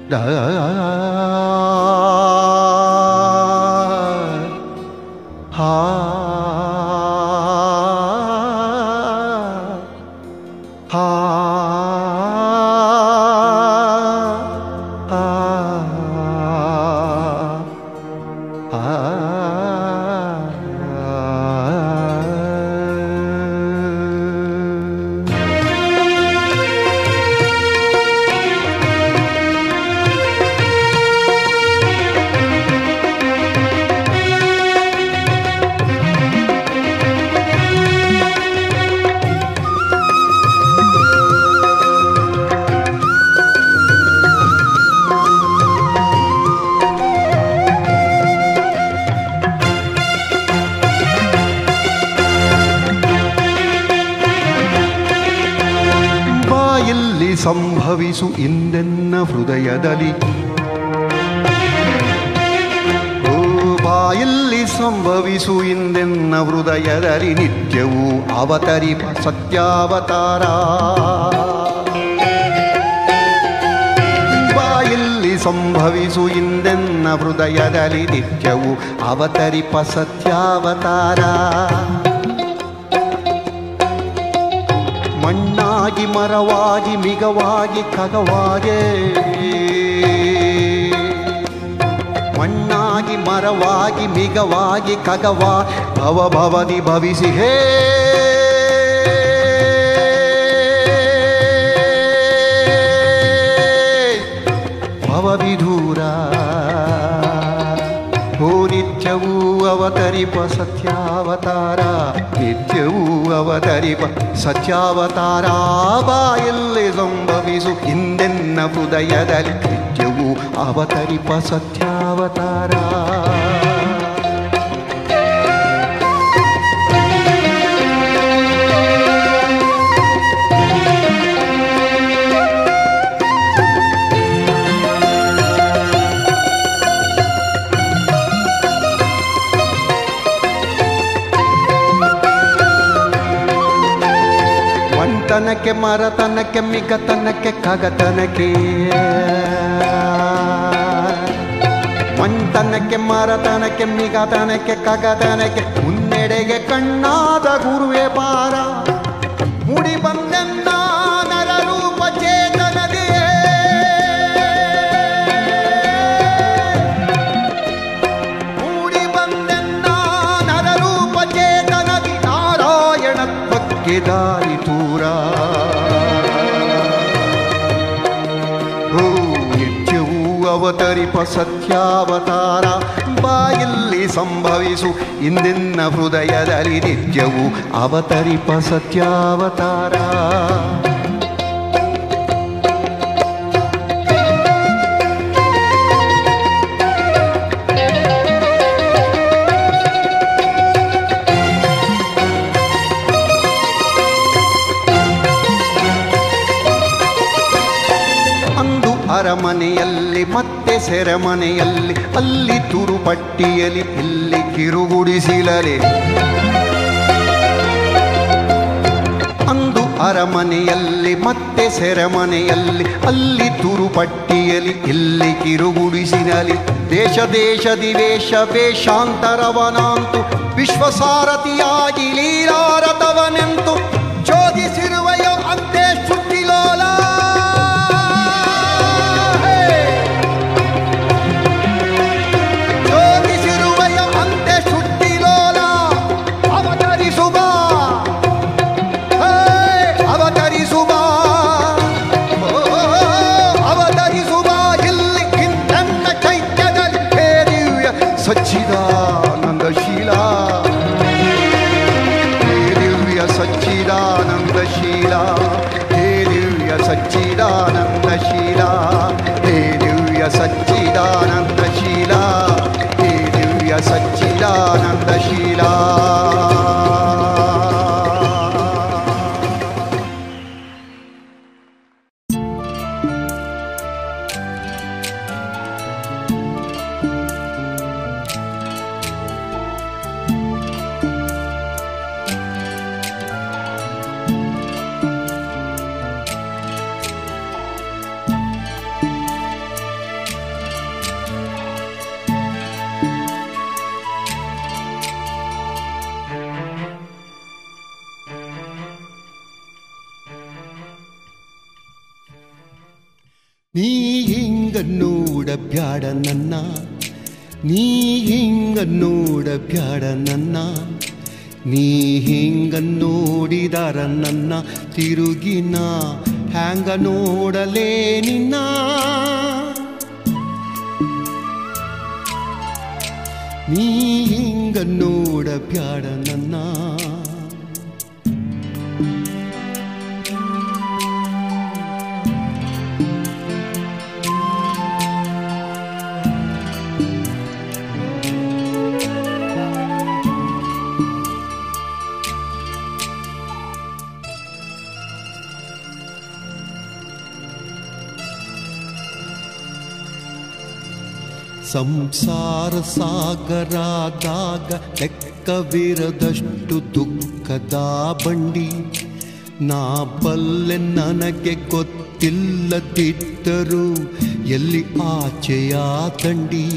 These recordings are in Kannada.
ದ ಹಾ ಹಾ ಬಾಯಲ್ಲಿ ಸಂಭವಿಸು ಇಂದೆನ್ನ ಹೃದಯದಲ್ಲಿ ಓ ಬಾಯಲ್ಲಿ ಸಂಭವಿಸು ಇಂದೆನ್ನ ಹೃದಯದಲ್ಲಿ ನಿತ್ಯವೂ ಅವತರಿಪ ಸತ್ಯಾವತಾರ ಬಾಯಲ್ಲಿ ಸಂಭವಿಸು ಇಂದೆನ್ನ ಹೃದಯದಲ್ಲಿ ನಿತ್ಯವೂ ಅವತರಿಪ ಸತ್ಯಾವತಾರ ಮಣ್ಣಾಗಿ ಮರವಾಗಿ ಮಿಗವಾಗಿ ಖಗವಾಗೆ ಮಣ್ಣಾಗಿ ಮರವಾಗಿ ಮಿಗವಾಗಿ ಖಗವಾ ಭವ ಭವದಿ ಭವಿಸಿ ಹೇ ಭವವಿಧೂರ ಓ ನಿತ್ಯವೂ ಅವತರಿಪ ಸತ್ಯಾವತಾರ ನಿತ್ಯವೂ ಅವತರಿಪ ಸತ್ಯಾವತಾರ ಬಾಯಲ್ಲಿ ಸಂಭವಿಸು ಹಿಂದೆನ್ನ ಹೃದಯದಲ್ಲಿ ನಿತ್ಯವೂ ಅವತರಿಪ ಸತ್ಯಾವತಾರ ಮಂಟನಕ್ಕೆ ಮರತನಕ್ಕೆ ಮಿಗತನಕ್ಕೆ ಕಗತನಕ್ಕೆ ಮಂಟನಕ್ಕೆ ಮರತನಕ್ಕೆ ಮಿಗತನಕ್ಕೆ ಕಗತನಕ್ಕೆ ಮುನ್ನಡೆಗೆ ಕಣ್ಣಾದ ಗುರುವೆ ಪಾರ ಮುಡಿ ಬಂದೆನ್ನ ನರರೂಪ ಚೇತನದೇ ಮೂಡಿ ಬಂದೆನ್ನ ನರರೂಪ ಚೇತನದಿ ನಾರಾಯಣತ್ವಕ್ಕೆ ದಾರಿ ತೂರ ಓ ನಿತ್ಯವೂ ಅವತರಿಪ ಸತ್ಯಾವತಾರ ಬಾಯಲ್ಲಿ ಸಂಭವಿಸು ಇಂದಿನ ಹೃದಯದಲ್ಲಿ ನಿತ್ಯವೂ ಅವತರಿಪ ಸತ್ಯಾವತಾರ ಅಂದು ಅರಮನೆಯಲ್ಲಿ ಮತ್ತೆ ಸೆರೆಮನೆಯಲ್ಲಿ ಅಲ್ಲಿ ತುರುಪಟ್ಟಿಯಲ್ಲಿ ಇಲ್ಲಿ ಕಿರುಗುಡಿಸಿಲರೆ ಅಂದು ಅರಮನೆಯಲ್ಲಿ ಮತ್ತೆ ಸೆರೆಮನೆಯಲ್ಲಿ ಅಲ್ಲಿ ತುರುಪಟ್ಟಿಯಲ್ಲಿ ಇಲ್ಲಿ ಕಿರುಗುಡಿಸಿನಲಿ ದೇಶ ದೇಶದಿ ವೇಷ ವೇಷಾಂತರವನಾಂತು ವಿಶ್ವಸಾರಥಿಯಾಗಿ ಲೀಲಾರಥವನೆಂತು ಚೋದಿಸಿರುವೆಯೋ ಅಂತೆ ಶುದ್ಧಿಲೋಲ ಚೋದಿಸಿರುವೆಯೋ ಅಂತೆ ಶುದ್ಧಿಲೋಲ ಅವತರಿಸುವ ಹೇ, ಅವತರಿಸುವ ಓ, ಅವತರಿಸುವ ಇಲ್ಲಿ ಇಂದನ್ನ ಚೈತ್ಯದಲ್ಲಿ ಹೇ ದಿವ್ಯ ಸಚ್ಚಿದಾನಂದಶೀಲ ಹೇ ದಿವ್ಯ ಸಚ್ಚಿದಾನಂದಶೀಲ ಹೇ ದಿವ್ಯ ಸಚ್ಚಿದಾನಂದಶೀಲ ಹೇ ದಿವ್ಯ ಸಚ್ಚಿದಾನಂದಶೀಲ ಹೇ ದಿವ್ಯ ಸಚ್ಚಿದಾನಂದಶೀಲ ನೀ ಹಿಂಗ ನೋಡ ಬ್ಯಾಡ ನನ್ನ ನೀ ಹಿಂಗ ನೋಡ ಬ್ಯಾಡ ನನ್ನ ನೀ ಹಿಂಗ ನೋಡಿದಾರ ನನ್ನ ತಿರುಗಿನ ಹ್ಯಾಂಗ ನೋಡಲೇ ನಿನ್ನ ನೀ ಹಿಂಗ ನೋಡ ಬ್ಯಾಡ ನನ್ನ ಸಂಸಾರ ಸಾಗರಾದಾಗ ಲೆಕ್ಕವಿರದಷ್ಟು ದುಃಖದ ಬಂಡಿ ನಾ ಬಲ್ಲೆ ನನಗೆ ಗೊತ್ತಿಲ್ಲದಿದ್ದರೂ ಎಲ್ಲಿ ಆಚೆಯ ದಂಡಿ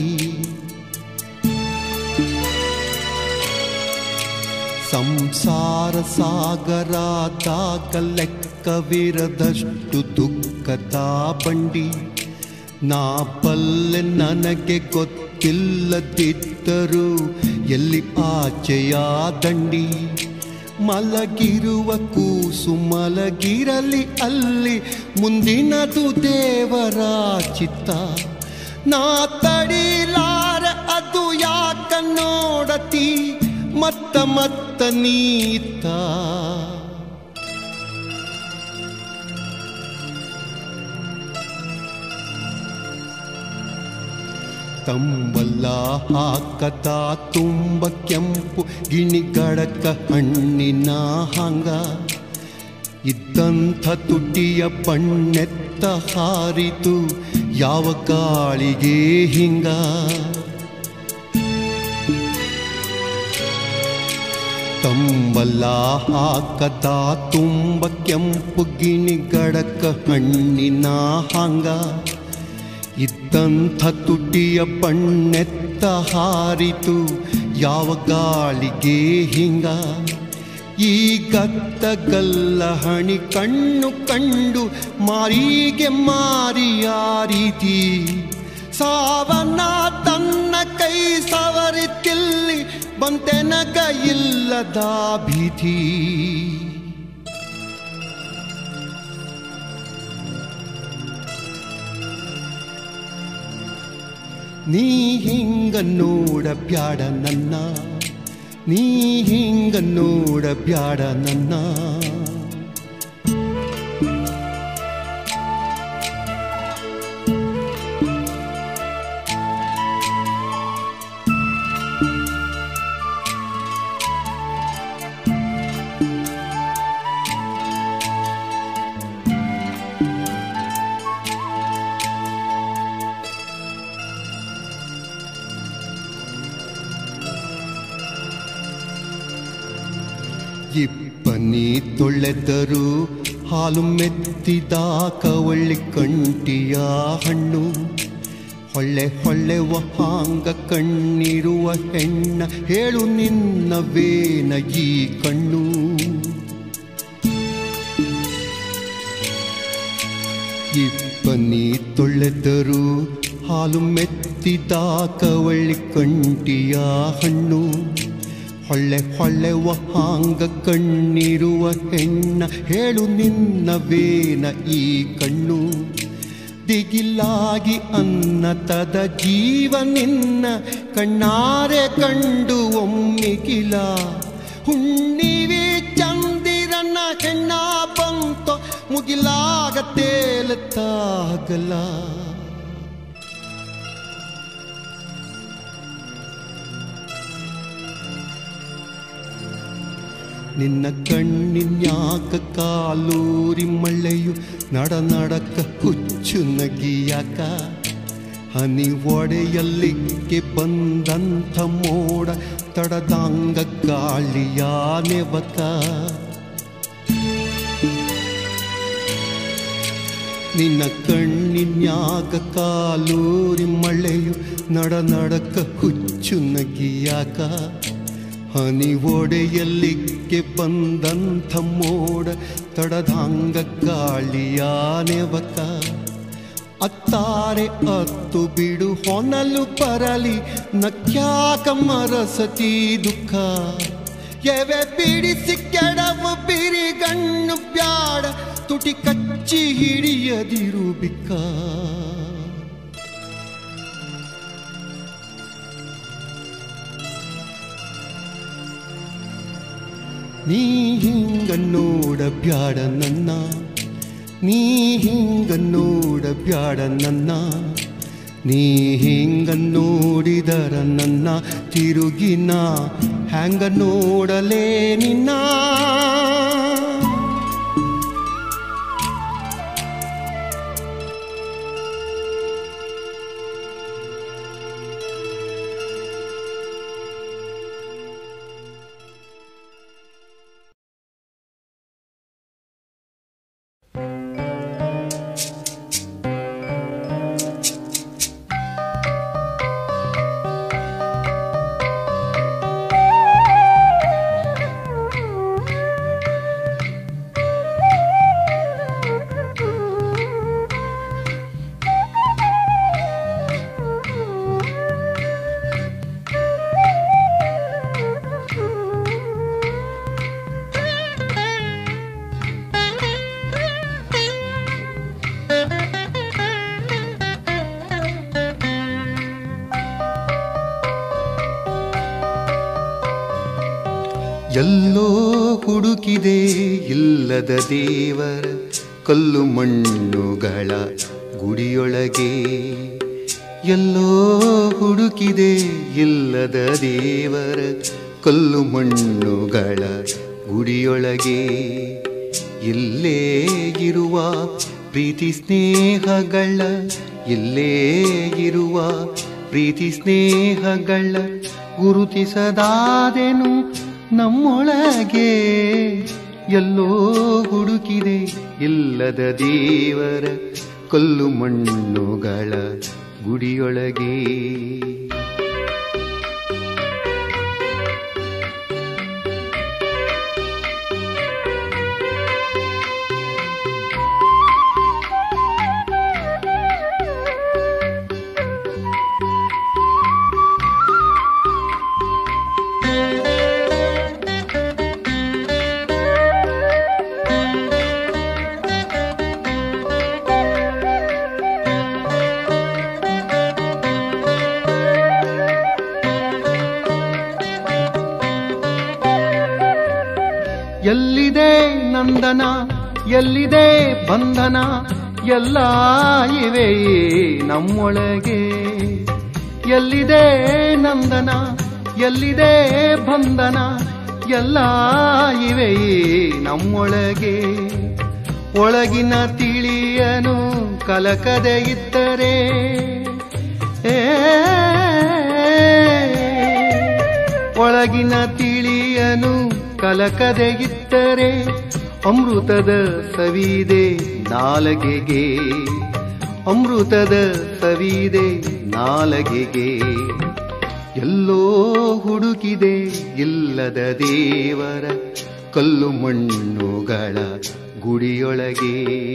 ಸಂಸಾರ ಸಾಗರಾದಾಗ ಲೆಕ್ಕವಿರದಷ್ಟು ದುಃಖದ ಬಂಡಿ ನಾ ಬಲ್ಲೆ ನನಗೆ ಗೊತ್ತಿಲ್ಲದಿದ್ದರೂ ಎಲ್ಲಿ ಆಚೆಯ ದಂಡಿ ಮಲಗಿರುವ ಕೂಸು ಮಲಗಿರಲಿ ಅಲ್ಲಿ ಮುಂದಿನದು ದೇವರ ಚಿತ್ತ ನಾ ತಡಿಲಾರ ಅದು ಯಾಕ ನೋಡತಿ ಮತ್ತ ಮತ್ತ ನೀತ ತಂಬಲ್ಲ ಹಾಕತ ತುಂಬ ಕೆಂಪು ಗಿಣಿಗಡಕ ಹಣ್ಣಿನ ಹಂಗ ಇದ್ದಂಥ ತುಟಿಯ ಬಣ್ಣೆತ್ತ ಹಾರಿತು ಯಾವ ಗಾಳಿಗೆ ಹಿಂಗ ತಂಬಲ್ಲ ಹಾಕದ ತುಂಬ ಕೆಂಪು ಗಿಣಿಗಡಕ ಹಣ್ಣಿನ ಹಂಗ ಇದ್ದಂಥ ತುಟಿಯ ಬಣ್ಣೆತ್ತ ಹಾರಿತು ಯಾವ ಗಾಳಿಗೆ ಹಿಂಗ ಈ ಗತ್ತಗಲ್ಲ ಹಣಿ ಕಣ್ಣು ಕಂಡು ಮಾರಿಗೆ ಮಾರಿಯ ರೀತಿ ಸಾವನ್ನ ತನ್ನ ಕೈ ಸವರಿತಿಲ್ಲಿ ಬಂತೆನಗ ಇಲ್ಲದ ಭೀತಿ ನೀ ಹಿಂಗ ನೋಡ ಬ್ಯಾಡ ನನ್ನ ನೀ ಹಿಂಗ ನೋಡ ಬ್ಯಾಡ ನನ್ನ ಇಬ್ಬನಿ ತೊಳೆದರು ಹಾಲು ಮೆತ್ತಿದ ಕವಳ್ಳಿ ಕಂಟಿಯ ಹಣ್ಣು ಹೊಳ್ಳೆ ಹೊಳ್ಳೆವ ಹಾಂಗ ಕಣ್ಣಿರುವ ಹೆಣ್ಣ ಹೇಳು ನಿನ್ನವೇನ ಈ ಕಣ್ಣು ಇಬ್ಬನಿ ತೊಳೆದರು ಹಾಲು ಮೆತ್ತಿದ ಕವಳ್ಳಿ ಕಂಟಿಯ ಹಣ್ಣು ಹೊಳ್ಳೆ ಹೊಳ್ಳೆವ ಹಾಂಗ ಕಣ್ಣಿರುವ ಹೆಣ್ಣ ಹೇಳು ನಿನ್ನವೇನ ಈ ಕಣ್ಣು ದಿಗಿಲಾಗಿ ಅನ್ನತದ ಜೀವ ನಿನ್ನ ಕಣ್ಣಾರೆ ಕಂಡು ಒಮ್ಮಿಗಿಲ ಹುಣ್ಣಿವಿ ಚಂದಿರನ ಹೆಣ್ಣ ಬಂತೋ ಮುಗಿಲಾಗ ತೇಲತ್ತಾಗಲ ನಿನ್ನ ಕಣ್ಣಿನ್ಯಾಕ ಕಾಲೂರಿ ಮಳೆಯು ನಡ ನಡಕ ಹುಚ್ಚು ನಗಿಯಾಕ ಹನಿ ಒಡೆಯಲ್ಲಿಕ್ಕೆ ಬಂದಂಥ ಮೋಡ ತಡದಂಗ ಗಾಳಿಯ ನೆವಕ ನಿನ್ನ ಕಣ್ಣಿನ್ಯಾಕ ಕಾಲೂರಿ ಮಳೆಯು ನಡ ನಡಕ ಹುಚ್ಚು ನಗಿಯಾಕ ಹನಿ ಒಡೆಯಲ್ಲಿಕ್ಕೆ ಬಂದಂಥ ಮೋಡ ತಡದಾಂಗ ಗಾಳಿಯಾನೆ ಬಕ ಅತ್ತಾರೆ ಅತ್ತು ಬಿಡು ಹೊನಲು ಬರಲಿ ನಕ್ಯಾಕ ಮರಸತಿ ದುಃಖ ಎವೆ ಬಿಡಿಸಿ ಕೆಡವು ಬಿರಿಗಣ್ಣು ಬ್ಯಾಡ ತುಟಿ ಕಚ್ಚಿ ಹಿಡಿಯದಿರು ಬಿಕ್ಕ ನೀ ಹಿಂಗ ನೋಡ ಬ್ಯಾಡ ನನ್ನ ನೀ ಹಿಂಗ ನೋಡ ಬ್ಯಾಡ ನನ್ನ ನೀ ಹಿಂಗ ನೋಡಿದರ ನನ್ನ ತಿರುಗಿನ ಹ್ಯಾಂಗ ನೋಡಲೇ ನಿನ್ನ ಎಲ್ಲೋ ಹುಡುಕಿದೆ ಇಲ್ಲದ ದೇವರ ಕಲ್ಲು ಮಣ್ಣುಗಳ ಗುಡಿಯೊಳಗೆ ಎಲ್ಲೋ ಹುಡುಕಿದೆ ಇಲ್ಲದ ದೇವರ ಕಲ್ಲು ಮಣ್ಣುಗಳ ಗುಡಿಯೊಳಗೆ ಇಲ್ಲೇ ಇರುವ ಪ್ರೀತಿ ಸ್ನೇಹಗಳ ಇಲ್ಲೇ ಇರುವ ಪ್ರೀತಿ ಸ್ನೇಹಗಳ ಗುರುತಿಸದಾದೆನು ನಮ್ಮೊಳಗೆ ಎಲ್ಲೋ ಹುಡುಕಿದೆ ಇಲ್ಲದ ದೇವರ ಕಲ್ಲು ಮಣ್ಣುಗಳ ಗುಡಿಯೊಳಗೆ ಎಲ್ಲಿದೆ ನಂದನ ಎಲ್ಲಿದೆ ಬಂಧನ ಎಲ್ಲ ಇವೆ ನಮ್ಮೊಳಗೆ ಎಲ್ಲಿದೆ ನಂದನ ಎಲ್ಲಿದೆ ಬಂಧನ ಎಲ್ಲ ಇವೆ ನಮ್ಮೊಳಗೆ ಒಳಗಿನ ತಿಳಿಯನು ಕಲಕದೆ ಇದ್ದರೆ ಏ ಒಳಗಿನ ತಿಳಿಯನು ಕಲಕದೆ ಇದ್ದರೆ ಅಮೃತದ ಸವಿದೆ ನಾಲಗೆಗೆ ಅಮೃತದ ಸವಿದೆ ನಾಲಗೆಗೆ ಎಲ್ಲೋ ಹುಡುಕಿದೆ ಇಲ್ಲದ ದೇವರ ಕಲ್ಲು ಮಣ್ಣುಗಳ ಗುಡಿಯೊಳಗೆ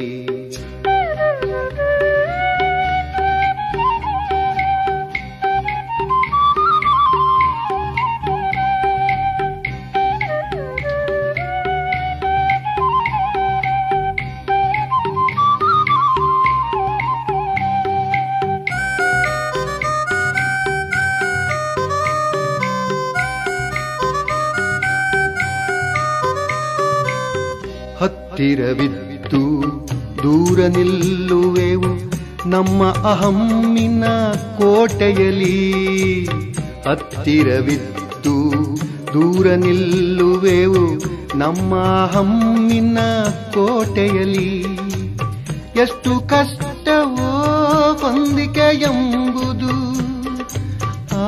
ಹತ್ತಿರವಿದ್ದು ದೂರ ನಿಲ್ಲುವೆವು ನಮ್ಮ ಅಹಮ್ಮಿನ ಕೋಟೆಯಲಿ ಹತ್ತಿರವಿದ್ದು ದೂರ ನಿಲ್ಲುವೆವು ನಮ್ಮ ಅಹಮ್ಮಿನ ಕೋಟೆಯಲಿ ಎಷ್ಟು ಕಷ್ಟವೋ ಹೊಂದಿಕೆ ಎಂಬುದು ಆ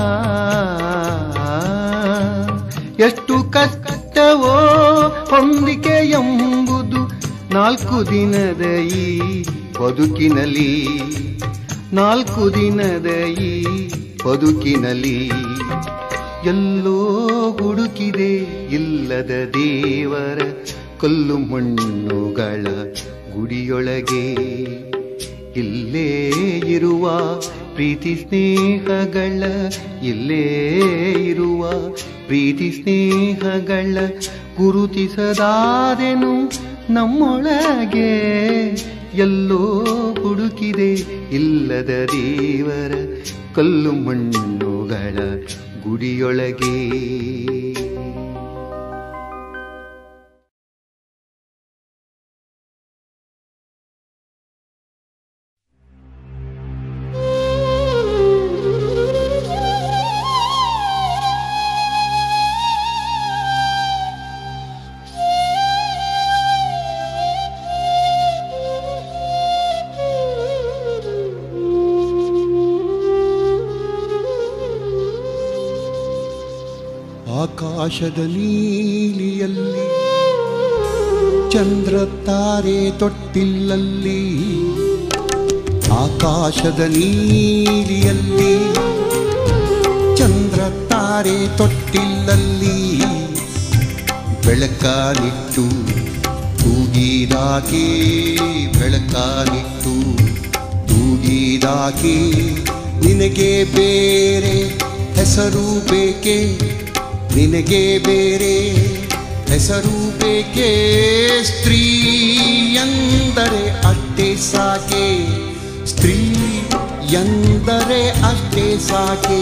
ಎಷ್ಟು ಕಷ್ಟವೋ ಹೊಂದಿಕೆ ಎಂಬುದು ನಾಲ್ಕು ದಿನದ ಈ ಬದುಕಿನಲ್ಲಿ ನಾಲ್ಕು ದಿನದ ಈ ಬದುಕಿನಲ್ಲಿ ಎಲ್ಲೋ ಹುಡುಕಿದೆ ಇಲ್ಲದ ದೇವರ ಕಲ್ಲು ಮಣ್ಣುಗಳ ಗುಡಿಯೊಳಗೆ ಇಲ್ಲೇ ಇರುವ ಪ್ರೀತಿ ಸ್ನೇಹಗಳ ಇಲ್ಲೇ ಇರುವ ಪ್ರೀತಿ ಸ್ನೇಹಗಳ ಗುರುತಿಸದಾದೆನು ನಮ್ಮೊಳಗೆ ಎಲ್ಲೋ ಹುಡುಕಿದೆ ಇಲ್ಲದ ದೇವರ ಕಲ್ಲು ಮಣ್ಣುಗಳ ಗುಡಿಯೊಳಗೆ ಆಕಾಶದ ನೀಲಿಯಲ್ಲಿ ಚಂದ್ರ ತಾರೆ ತೊಟ್ಟಿಲ್ಲಲ್ಲಿ ಆಕಾಶದ ನೀಲಿಯಲ್ಲಿ ಚಂದ್ರ ತಾರೆ ತೊಟ್ಟಿಲ್ಲಲ್ಲಿ ಬೆಳಕಾನಿಟ್ಟು ತೂಗಿದಾಕೆ ಬೆಳಕಾನಿಟ್ಟು ತೂಗಿದಾಕೆ ನಿನಗೆ ಬೇರೆ ಹೆಸರು ಬೇಕೆ ನಿನಗೆ ಬೇರೆ ಹೆಸರು ಬೇಕೆ ಸ್ತ್ರೀ ಎಂದರೆ ಅಷ್ಟೇ ಸಾಕೆ ಸ್ತ್ರೀ ಎಂದರೆ ಅಷ್ಟೇ ಸಾಕೆ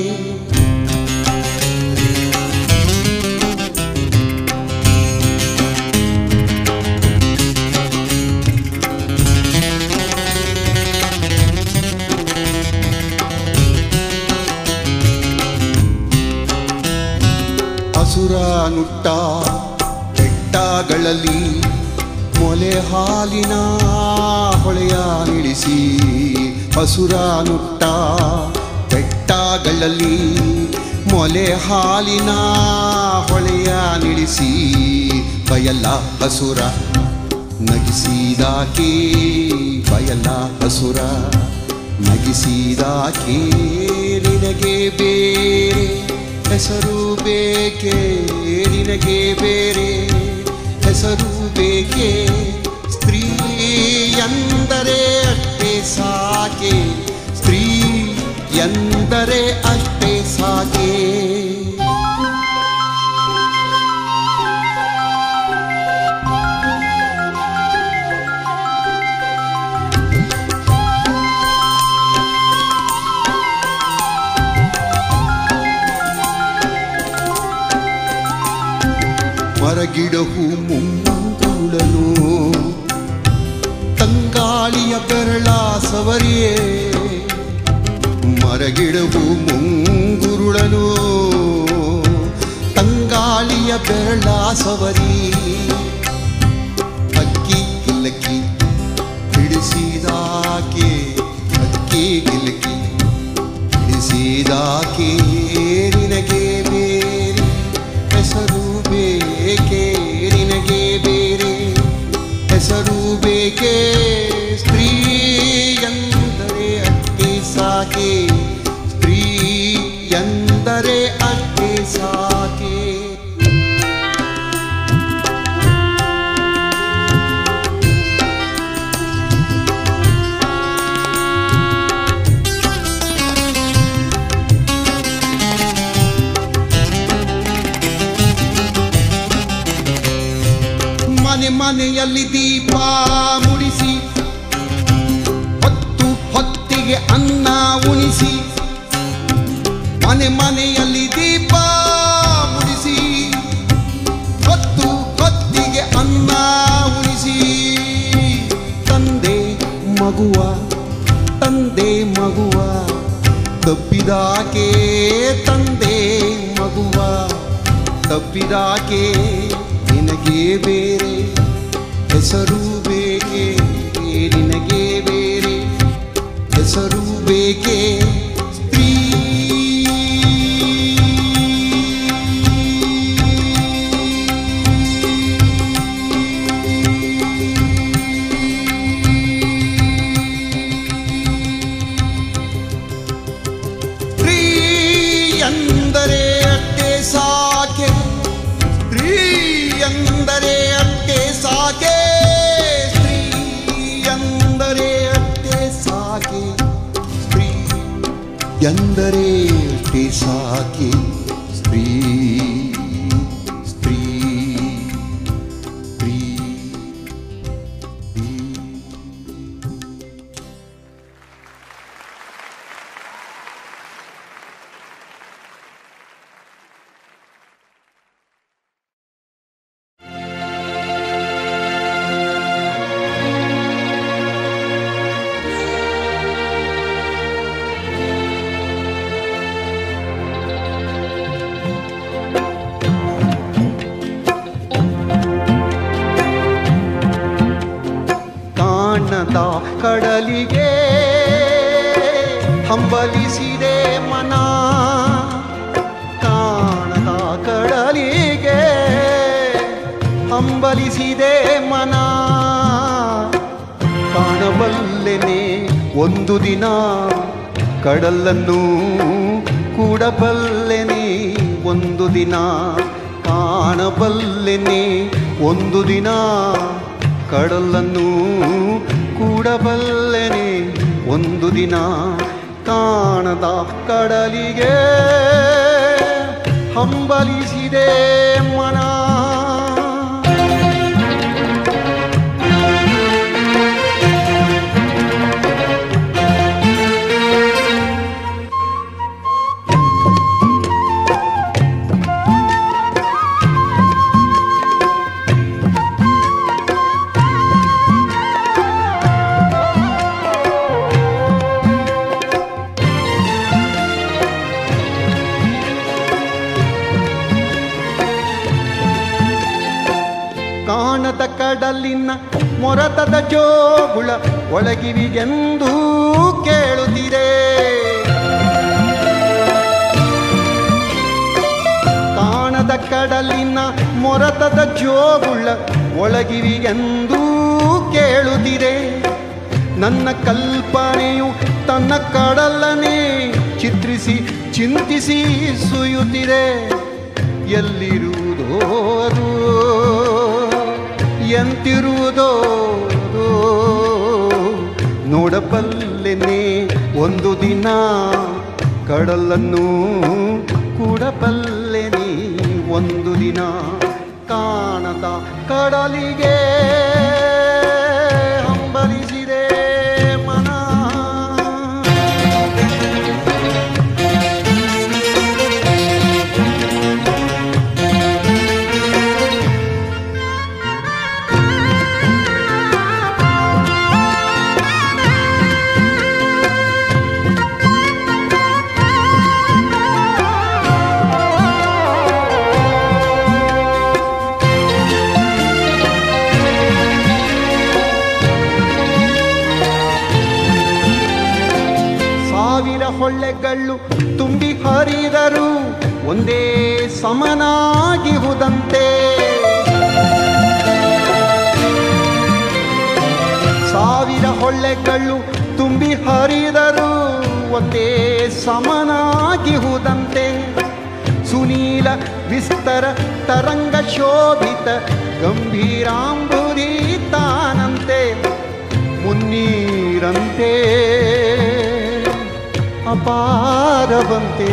ಹಸುರ ನುಟ್ಟ ಬೆಟ್ಟಗಳಲ್ಲಿ ಮೊಲೆ ಹಾಲಿನ ಹೊಳೆಯ ನಿಳಿಸಿ ಹಸುರ ನುಟ್ಟ ಬೆಟ್ಟಗಳಲ್ಲಿ ಮೊಲೆ ಹಾಲಿನ ಹೊಳೆಯ ನಿಳಿಸಿ ಬಯಲ ಹಸುರ ನಗಿಸಿದಾಕೆ ಬಯಲ ಹಸುರ ನಗಿಸಿದಾಕೆ ನಿನಗೆ ಬೇರೆ ಹೆಸರು ಬೇಕೆ ನಿನಗೆ ಬೇರೆ ಹೆಸರು ಬೇಕೆ ಸ್ತ್ರೀ ಎಂದರೆ ಅಷ್ಟೇ ಸಾಕೆ ಸ್ತ್ರೀ ಎಂದರೆ ಅಷ್ಟೇ ಸಾಕೆ ಮರಗಿಡಹು ಮುಂಗುಳನು ತಂಗಾಳಿಯ ಬೆರಳ ಸವರಿಯೇ ಮರಗಿಡವು ಮುಂಗುರುಳನು ತಂಗಾಳಿಯ ಬೆರಳ ಸವರಿ ಅಕ್ಕಿ ಗಿಲ್ಲಕ್ಕಿ ಹಿಡಿಸಿದಾಕೆ ಅಕ್ಕಿ ಗಿಲ್ಲಕ್ಕಿ ಹಿಡಿಸಿದಾಕೆ ನಿನಗೆ ಬೇರೆ ಹೆಸರು ಬೇಕೆ ನಿನಗೆ ಬೇರೆ ಹೆಸರು ಬೇಕೆ ಸ್ತ್ರೀ ಎಂದರೆ ಅಷ್ಟೇ ಸಾಕೆ ಸ್ತ್ರೀ ಎಂದರೆ ಅಷ್ಟೇ ಸಾಕೆ ಮನೆ ಮನೆಯಲ್ಲಿ ದೀಪ ಮುಡಿಸಿ ಹೊತ್ತು ಹೊತ್ತಿಗೆ ಅನ್ನ ಉಣಿಸಿ ಮನೆ ಮನೆಯಲ್ಲಿ ದೀಪ ಮುಡಿಸಿ ಹೊತ್ತು ಹೊತ್ತಿಗೆ ಅನ್ನ ಉಣಿಸಿ ತಂದೆ ಮಗುವ ತಂದೆ ಮಗುವ ತಪ್ಪಿದಾಕೆ ತಂದೆ ಮಗುವ ತಪ್ಪಿದಾಕೆ ನಿನಗೆ ಬೇರೆ ಹೆಸರು ಬೇಕೆ ನಿನಗೆ ಬೇರೆ ಹೆಸರು ಬೇಕೆ ಸ್ತ್ರೀ ಸ್ತ್ರೀ ಎಂದರೆ ಎಂದರೆ ಸಾಕಿ ಸ್ತ್ರೀ ಸ್ತ್ರೀ ಸ್ತ್ರೀ ಕಾಣದ ಕಡಲಿಗೆ ಹಂಬಲಿಸಿದೆ ಮನ ಕಾಣದ ಕಡಲಿಗೆ ಹಂಬಲಿಸಿದೆ ಮನ ಕಾಣಬಲ್ಲೆನೆ ಒಂದು ದಿನ ಕಡಲನ್ನು ಕೂಡಬಲ್ಲೆನೆ ಒಂದು ದಿನ ಕಾಣಬಲ್ಲೆನೆ ಒಂದು ದಿನ ಕಡಲನ್ನು ಕೂಡಬಲ್ಲೆನೆ ಒಂದು ದಿನ ಕಾಣದ ಕಡಲಿಗೆ ಹಂಬಲಿಸಿದೆ ಮನ ಕಾಣದ ಕಡಲಿನ ಮೊರತದ ಜೋಗುಳ ಒಳಗಿವಿಗೆಂದೂ ಕೇಳುತ್ತಿದೆ ಕಾಣದ ಕಡಲಿನ ಮೊರತದ ಜೋಗುಳ ಒಳಗಿವಿಗೆಂದೂ ಕೇಳುತ್ತಿದೆ ನನ್ನ ಕಲ್ಪನೆಯು ತನ್ನ ಕಡಲನೆ ಚಿತ್ರಿಸಿ ಚಿಂತಿಸಿ ಸುಯುತ್ತಿದೆ ಎಲ್ಲಿರುವುದೋ ಅದು ಎಂತಿರುವುದೋ ಅದು ನೋಡಬಲ್ಲೆನೆ ಒಂದು ದಿನ ಕಡಲನ್ನು ಕೂಡಬಲ್ಲೆನೆ ಒಂದು ದಿನ ಕಾಣದ ಕಡಲಿಗೆ ಹಂಬಲಿಸಿದೆ ಮನ ಸಾವಿರ ಹೊಳ್ಳೆಗಳು ತುಂಬಿ ಹರಿದರು ಒಂದೇ ಸಮನಾಗಿಹುದಂತೆ ಸಾವಿರ ಹೊಳ್ಳೆಗಳು ತುಂಬಿ ಹರಿದರು ಒಂದೇ ಸಮನಾಗಿಹುದಂತೆ ಸುನೀಲ ವಿಸ್ತರ ತರಂಗ ಶೋಭಿತ ಗಂಭೀರಾಂಬುರಿ ತಾನಂತೆ ಮುನ್ನೀರಂತೆ ಅಪಾರವಂತೆ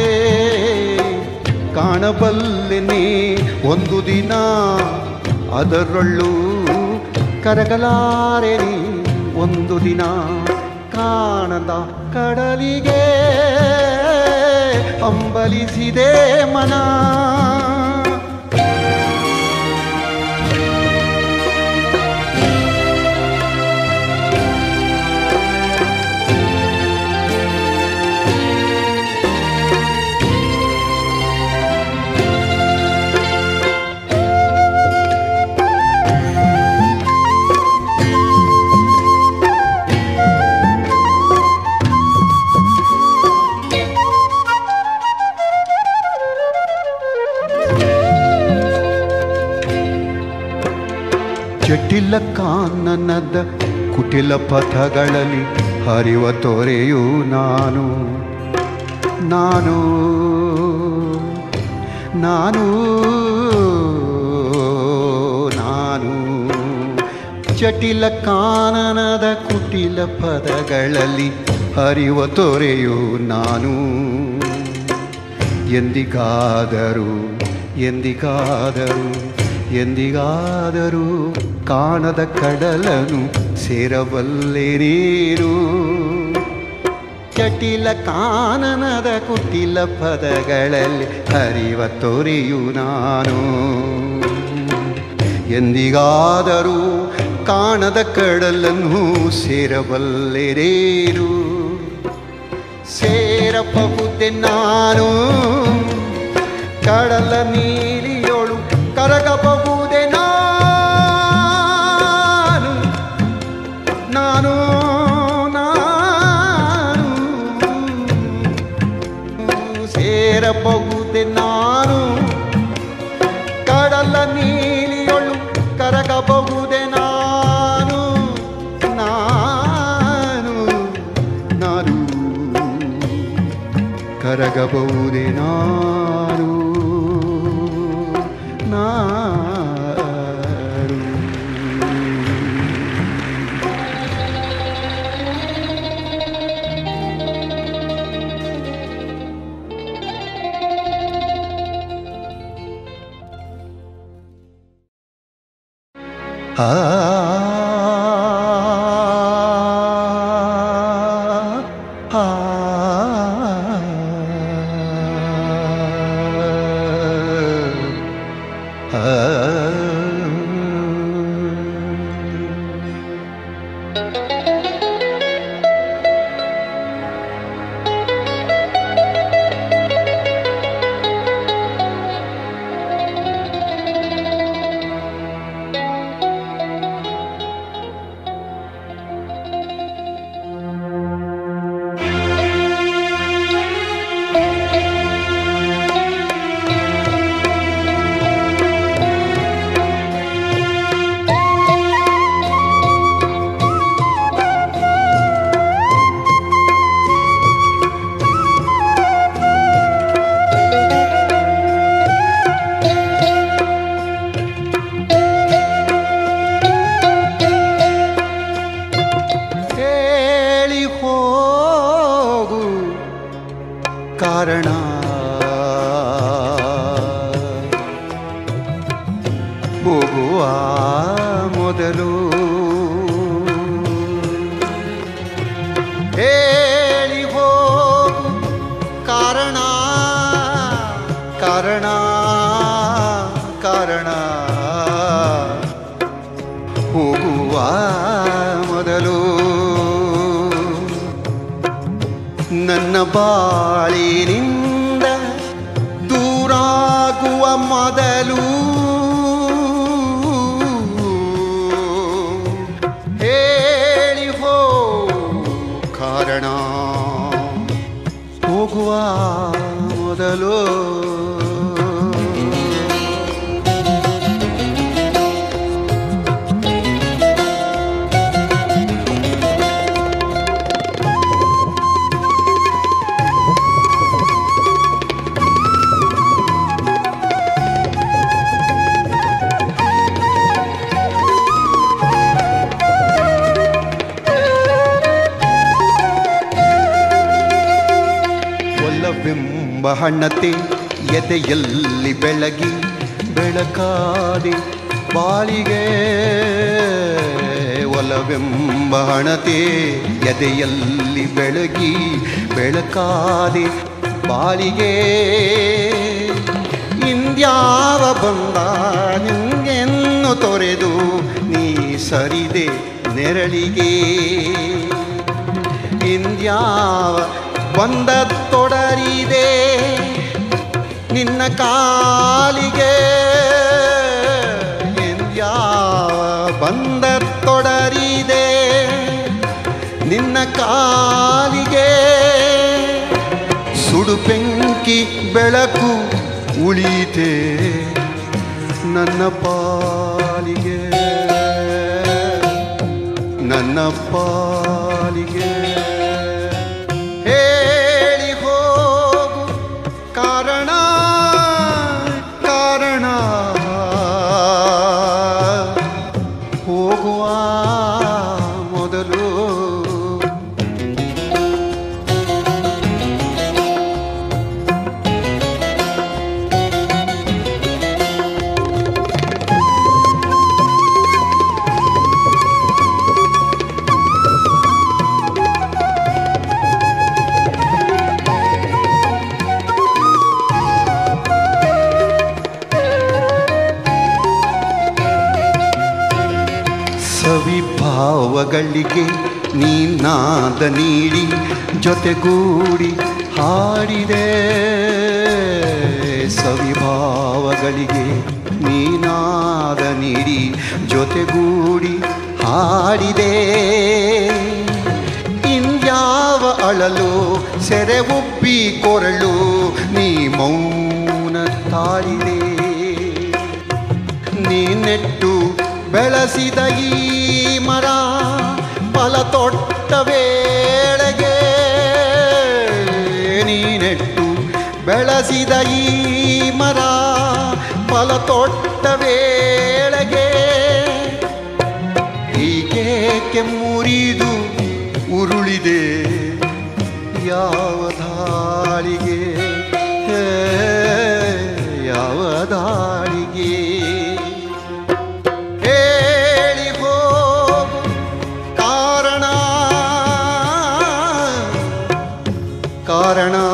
ಕಾಣಬಲ್ಲೆನೆ ಒಂದು ದಿನ ಅದರೊಳ್ಳು ಕರಗಲಾರೆನೆ ಒಂದು ದಿನ ಕಾಣದ ಕಡಲಿಗೆ ಅಂಬಲಿಸಿದೆ ಮನ ಜಟಿಲ ಕಾನನದ ಕುಟಿಲ ಪಥಗಳಲ್ಲಿ ಹರಿವ ತೊರೆಯು ನಾನು ನಾನು ನಾನು ನಾನು ಜಟಿಲ ಕಾನನದ ಕುಟಿಲ ಪದಗಳಲ್ಲಿ ಅರಿವ ತೊರೆಯು ನಾನು ಎಂದಿಗಾದರೂ ಎಂದಿಗಾದರೂ ಎಂದಿಗಾದರೂ ಕಾಣದ ಕಡಲನು ಸೇರಬಲ್ಲೆ ನೀರು ಜಟಿಲ ಕಾನನದ ಕುಟಿಲ ಪದಗಳಲ್ಲಿ ಹರಿವ ತೊರೆಯು ನಾನು ಎಂದಿಗಾದರೂ ಕಾಣದ ಕಡಲನ್ನು ಸೇರಬಲ್ಲೆರೇರು ಸೇರಬಹುದೆ ನಾನು ಕಡಲ ನೀಲಿಯೋಳು ಕರಗಬಹುದೆ ನಾನು ನಾನು ನಾನು ಸೇರಬಹುದೆ ನಾನು ಕಡಲ ನೀಲಿಯೊಳು ಕರಗಬಹುದೆ ನಾನು ನಾನು ನಾನು ಕರಗಬಹುದೆ ನಾನು ನಾನು ಆ ಆ ಹೇಳಿ ಹೋಗು ಕಾರಣ ಹೋಗುವ ಮೊದಲು ಹೇಳಿ ಹೋಗು ಕಾರಣ ಕಾರಣ ಕಾರಣ ಹೋಗುವ ಮೊದಲು ನನ್ನ ಬಾಳಿನಿಂದ ದೂರಾಗುವ ಮೊದಲು ಹೇಳಿ ಹೋ ಕಾರಣ ಹೋಗುವ ಮೊದಲು ಒಲ್ಲವೆಂಬ ಹಣ್ಣತೆ ಎದೆಯಲ್ಲಿ ಬೆಳಗಿ ಬೆಳಕಾದೆ ಬಾಳಿಗೆ ಒಲವೆಂಬ ಹಣತೆ ಎದೆಯಲ್ಲಿ ಬೆಳಗಿ ಬೆಳಕಾದೆ ಬಾಳಿಗೆ ಇಂದ್ಯಾವ ಬಂದ ನಿಂಗೆನ್ನು ತೊರೆದು ನೀ ಸರಿದೆ ನೆರಳಿಗೆ ಇಂದ್ಯಾವ ಬಂದ ತೊಡರಿದೆ ನಿನ್ನ ಕಾಲಿಗೆ ಇಂದ್ಯಾವ ಬಂದ ತೊಡರಿದೆ ನಿನ್ನ ಕಾಲಿಗೆ ಸುಡು ಬೆಂಕಿ ಬೆಳಕು ಉಳಿತೆ ನನ್ನ ಪಾಲಿಗೆ ನನ್ನ ಪಾಲಿಗೆ ಹೇಳಿ ಹೋಗು ಕಾರಣ ಕಾರಣ ಹೋಗುವ ಮೊದಲು ಭಾವಗಳಿಗೆ ನೀನಾದ ನೀಡಿ ಜೊತೆಗೂಡಿ ಹಾಡಿದೆ ಸವಿಭಾವಗಳಿಗೆ ನೀನಾದ ನೀಡಿ ಜೊತೆಗೂಡಿ ಹಾಡಿದೆ ಇನ್ಯಾವ ಅಳಲು ಸೆರೆ ಉಬ್ಬಿ ಕೊರಳು ನೀ ಮೌನ ತಾಳಿದೆ ನೀನೆಟ್ಟು ಬೆಳೆಸಿದ ಈ ಮರ ಫಲ ತೊಟ್ಟ ವೇಳೆಗೆ ನೀನೆಟ್ಟು ಬೆಳೆಸಿದ ಈ ಮರ ಫಲ ತೊಟ್ಟ ವೇಳೆಗೆ ಹೀಗೇಕೆ ಮುರಿದು ಉರುಳಿದೆ ಯಾವ ದಾಳಿಗೆ ಹೇ, ಯಾವ ದಾಳಿಗೆ ಹೇಳಿ ಹೋಗು ಕಾರಣ ಕಾರಣ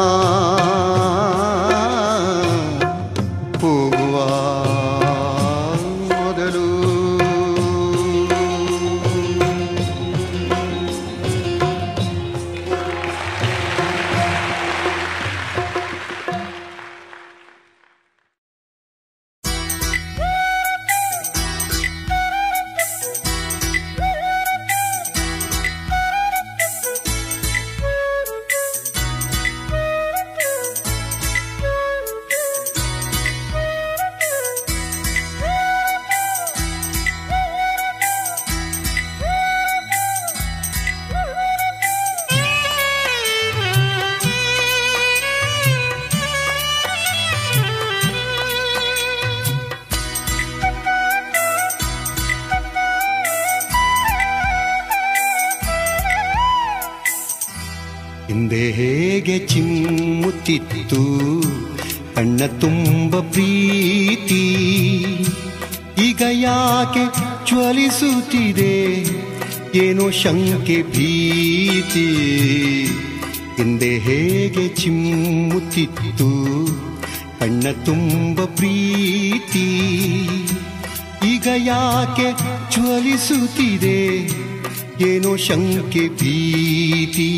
ಹೋಗುವ ಮೊದಲು ಹಿಂದೆ ಹೇಗೆ ಚಿಮ್ಮುತ್ತಿತ್ತು ಕಣ್ಣ ತುಂಬ ಪ್ರೀತಿ ಈಗ ಯಾಕೆ ಜ್ವಲಿಸುತ್ತಿದೆ ಏನೋ ಶಂಕೆ ಭೀತಿ ಹಿಂದೆ ಹೇಗೆ ಚಿಮ್ಮುತ್ತಿತ್ತು ಕಣ್ಣ ತುಂಬ ಪ್ರೀತಿ ಈಗ ಯಾಕೆ ಜ್ವಲಿಸುತ್ತಿದೆ ಏನೋ ಶಂಕೆ ಭೀತಿ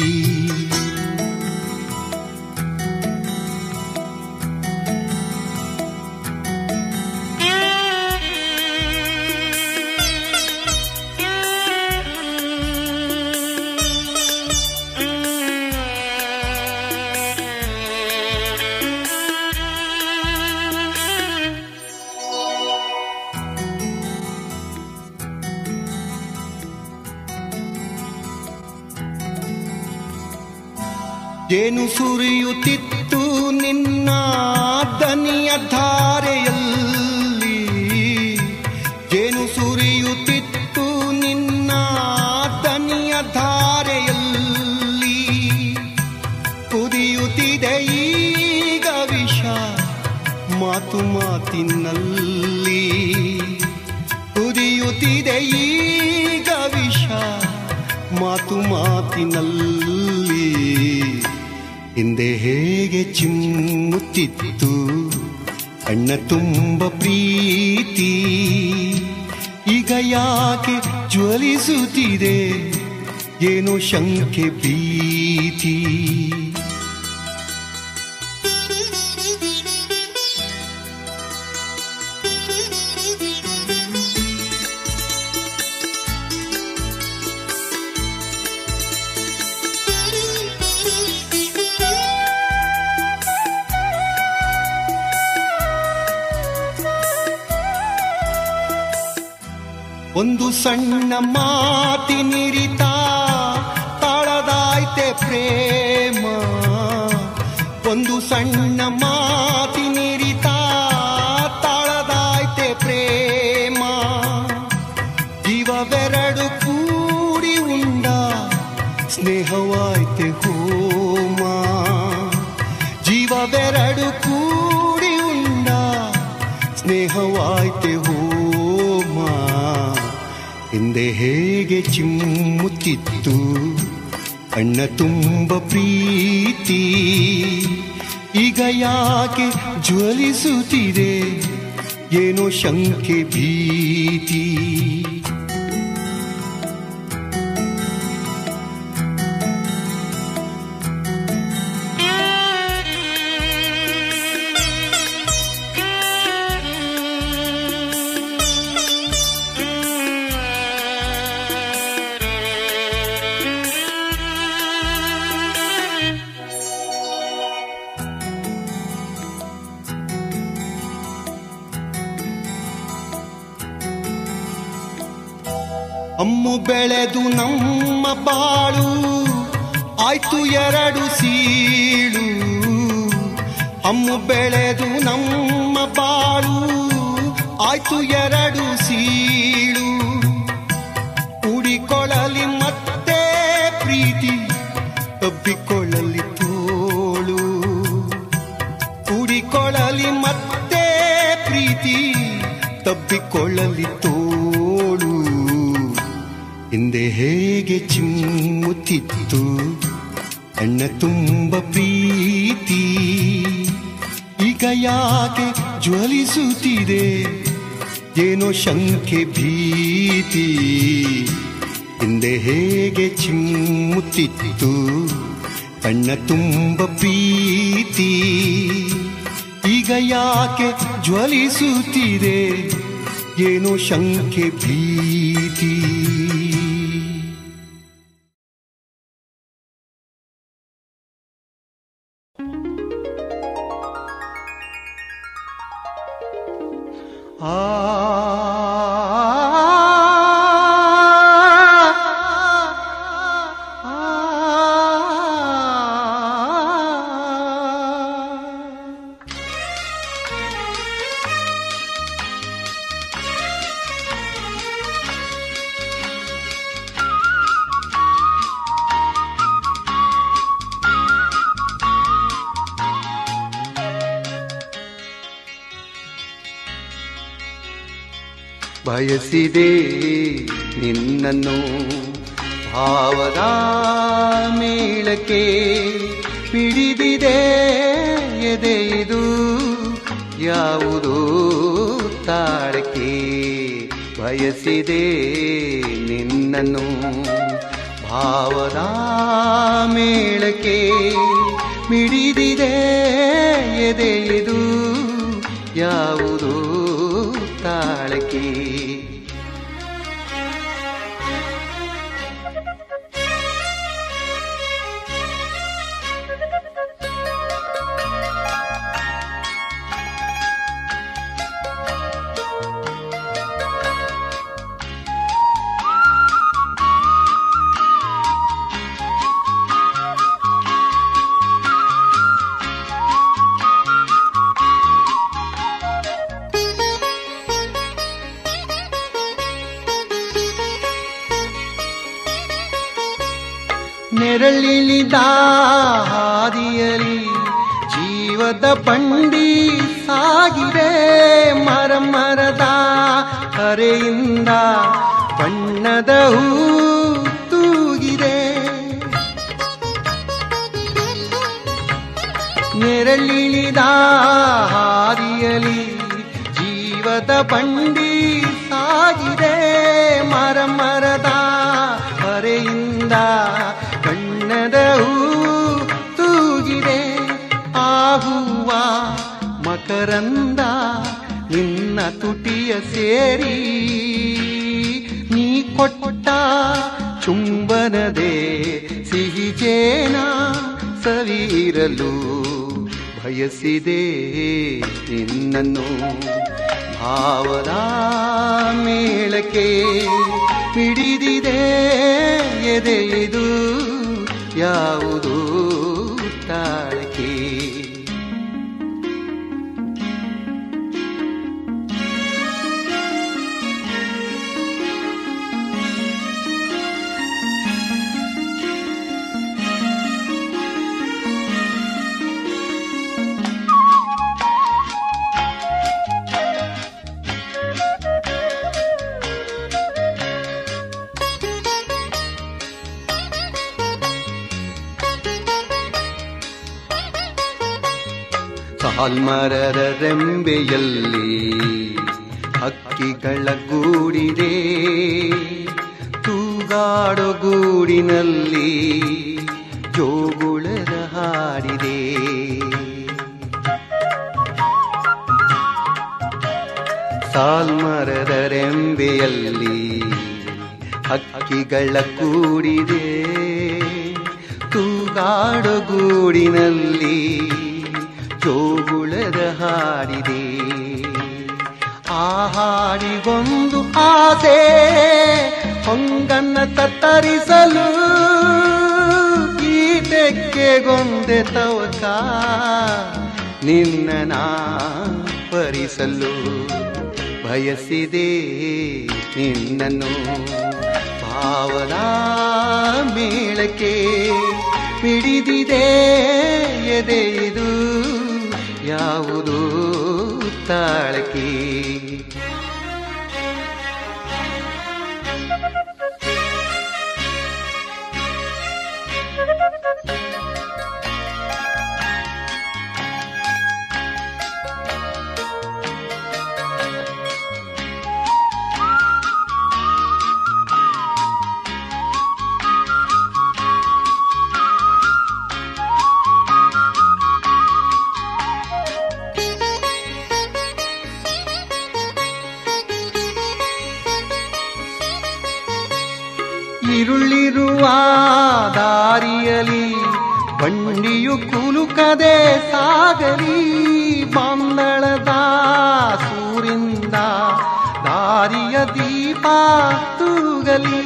ಜೇನು ಸುರಿಯುತ್ತಿತ್ತು ನಿನ್ನ ದನಿಯ ಧಾರೆಯಲ್ಲಿ ಜೇನು ಸುರಿಯುತ್ತಿತ್ತು ನಿನ್ನ ದನಿಯ ಧಾರೆಯಲ್ಲಿ ಕುದಿಯುತ್ತಿದೆ ಈಗ ವಿಷ ಮಾತು ಮಾತಿನಲ್ಲಿ ಕುದಿಯುತ್ತಿದೆ ಈಗ ವಿಷ ಮಾತು ಮಾತಿನಲ್ಲಿ ಹಿಂದೆ ಹೇಗೆ ಚಿಮ್ಮುತ್ತಿತ್ತು ಅಣ್ಣ ತುಂಬ ಪ್ರೀತಿ ಈಗ ಯಾಕೆ ಜ್ವಲಿಸುತ್ತಿದೆ ಏನೋ ಶಂಕೆ ಭೀತಿ ಒಂದು ಸಣ್ಣ ಮಾತಿನಿರಿತ ತಾಳದಾಯ್ತೆ ಪ್ರೇಮ ಒಂದು ಸಣ್ಣ ಮಾತಿನಿರಿತ ತಾಳದಾಯ್ತೆ ಪ್ರೇಮ ಜೀವವೆರಡು ಕೂಡಿ ಉಂಡ ಸ್ನೇಹವಾಯ್ತೆ ಹೋಮ ಜೀವವೆರಡು ಕೂಡಿ ಉಂಡ ಸ್ನೇಹವಾಯ್ತೆ ಹೋಮ ಹಿಂದೆ ಹೇಗೆ ಚಿಮ್ಮುತ್ತಿತ್ತು ಅಣ್ಣ ತುಂಬ ಪ್ರೀತಿ ಈಗ ಯಾಕೆ ಜ್ವಲಿಸುತ್ತಿದೆ ಏನೋ ಶಂಕೆ ಭೀತಿ ಅಮ್ಮು ಬೆಳೆದು ನಮ್ಮ ಬಾಳು ಆಯ್ತು ಎರಡು ಸೀಳು ಅಮ್ಮು ಬೆಳೆದು ನಮ್ಮ ಬಾಳು ಆಯ್ತು ಎರಡು ಸೀಳು ಕೂಡಿಕೊಳ್ಳಲಿ ಮತ್ತೆ ಪ್ರೀತಿ ತಬ್ಬಿಕೊಳ್ಳಲಿ ತೋಳು ಕೂಡಿಕೊಳ್ಳಲಿ ಮತ್ತೆ ಪ್ರೀತಿ ತಬ್ಬಿಕೊಳ್ಳಲಿ ತೋಳು ಹಿಂದೆ ಹೇಗೆ ಚಿಮ್ಮುತ್ತಿತ್ತು ಅಣ್ಣ ತುಂಬ ಪ್ರೀತಿ ಈಗ ಯಾಕೆ ಜ್ವಲಿಸುತ್ತಿದೆ ಏನೋ ಶಂಕೆ ಭೀತಿ ಹಿಂದೆ ಹೇಗೆ ಚಿಮ್ಮುತ್ತಿತ್ತು ಕಣ್ಣ ತುಂಬ ಪ್ರೀತಿ ಈಗ ಯಾಕೆ ಜ್ವಲಿಸುತ್ತಿದೆ ಏನೋ ಶಂಕೆ ಭೀತಿ ಆ ಬಯಸಿದೆ ನಿನ್ನನ್ನು ಭಾವದ ಮೇಳಕ್ಕೆ ಮಿಡಿದಿದೆ ಎದೆ ಇದು ಯಾವುದೋ ತಾಳಕ್ಕೆ ಬಯಸಿದೆ ನಿನ್ನನ್ನು ಭಾವದ ಮೇಳಕ್ಕೆ ಮಿಡಿದಿದೆ ಎದೆ ಇದು ಯಾವುದೋ ತಾಳಕ್ಕೆ ನೆರಳಿಳಿದ ಹಾದಿಯಲಿ ಜೀವದ ಬಂಡಿ ಸಾಗಿದೆ ಮರ ಮರದ ಕರೆಯಿಂದ ಬಣ್ಣದ ಹೂ ತೂಗಿದೆ ನೆರಳಿಳಿದ ಹಾದಿಯಲಿ ಜೀವದ ಬಂಡಿ ಸಾಗಿದೆ ಮರ ಮರದ ಹೊರೆಯಿಂದ ಕಣ್ಣದ ಹೂ ತೂಗಿದೆ ಆ ಹೂವ ಮಕರಂದ ನಿನ್ನ ತುಟಿಯ ಸೇರಿ ನೀ ಕೊಟ್ಟ ಚುಂಬನದೆ ಸಿಹಿ ಜೇನ ಸವಿರಲು ಬಯಸಿದೆ ನಿನ್ನನ್ನು ಭಾವದ ಮೇಳಕ್ಕೆ ಮಿಡಿದಿದೆ ಎದೆ ಇದು ಯಾವುದು ತಾಳಕ್ಕೆ ಸಾಲ್ಮರದ ರೆಂಬೆಯಲ್ಲಿ ಹಕ್ಕಿಗಳ ಗೂಡಿದೆ ತೂಗಾಡೋ ಗೂಡಿನಲ್ಲಿ ಜೋಗುಳದ ಹಾಡಿದೆ ಸಾಲ್ಮರದ ರೆಂಬೆಯಲ್ಲಿ ಹಕ್ಕಿಗಳ ಕೂಡಿದೆ ತೂಗಾಡೋ ಗೂಡಿನಲ್ಲಿ ಜೋಗುಳದ ಹಾಡಿದೆ ಆ ಹಾಡಿಗೊಂದು ಆಸೆ ಹೊಂಗನ್ನ ತತ್ತರಿಸಲು ಗೀತೆಗೆಗೊಂದೆ ತವಕ ನಿನ್ನ ಪರಿಸಲು ಬಯಸಿದೆ ನಿನ್ನನ್ನು ಭಾವನಾ ಮೇಳಕ್ಕೆ ಮಿಡಿದಿದೆ ಎದೆ ಇದು ಯಾವುದು ತಾಳಕ್ಕೆ ಇರುಳಿರುವ ದಾರಿಯಲಿ ಬಂಡಿಯು ಕುಲುಕದೆ ಸಾಗಲಿ ಬಂದಳದ ಸೂರಿಂದ ದಾರಿಯ ದೀಪ ತೂಗಲಿ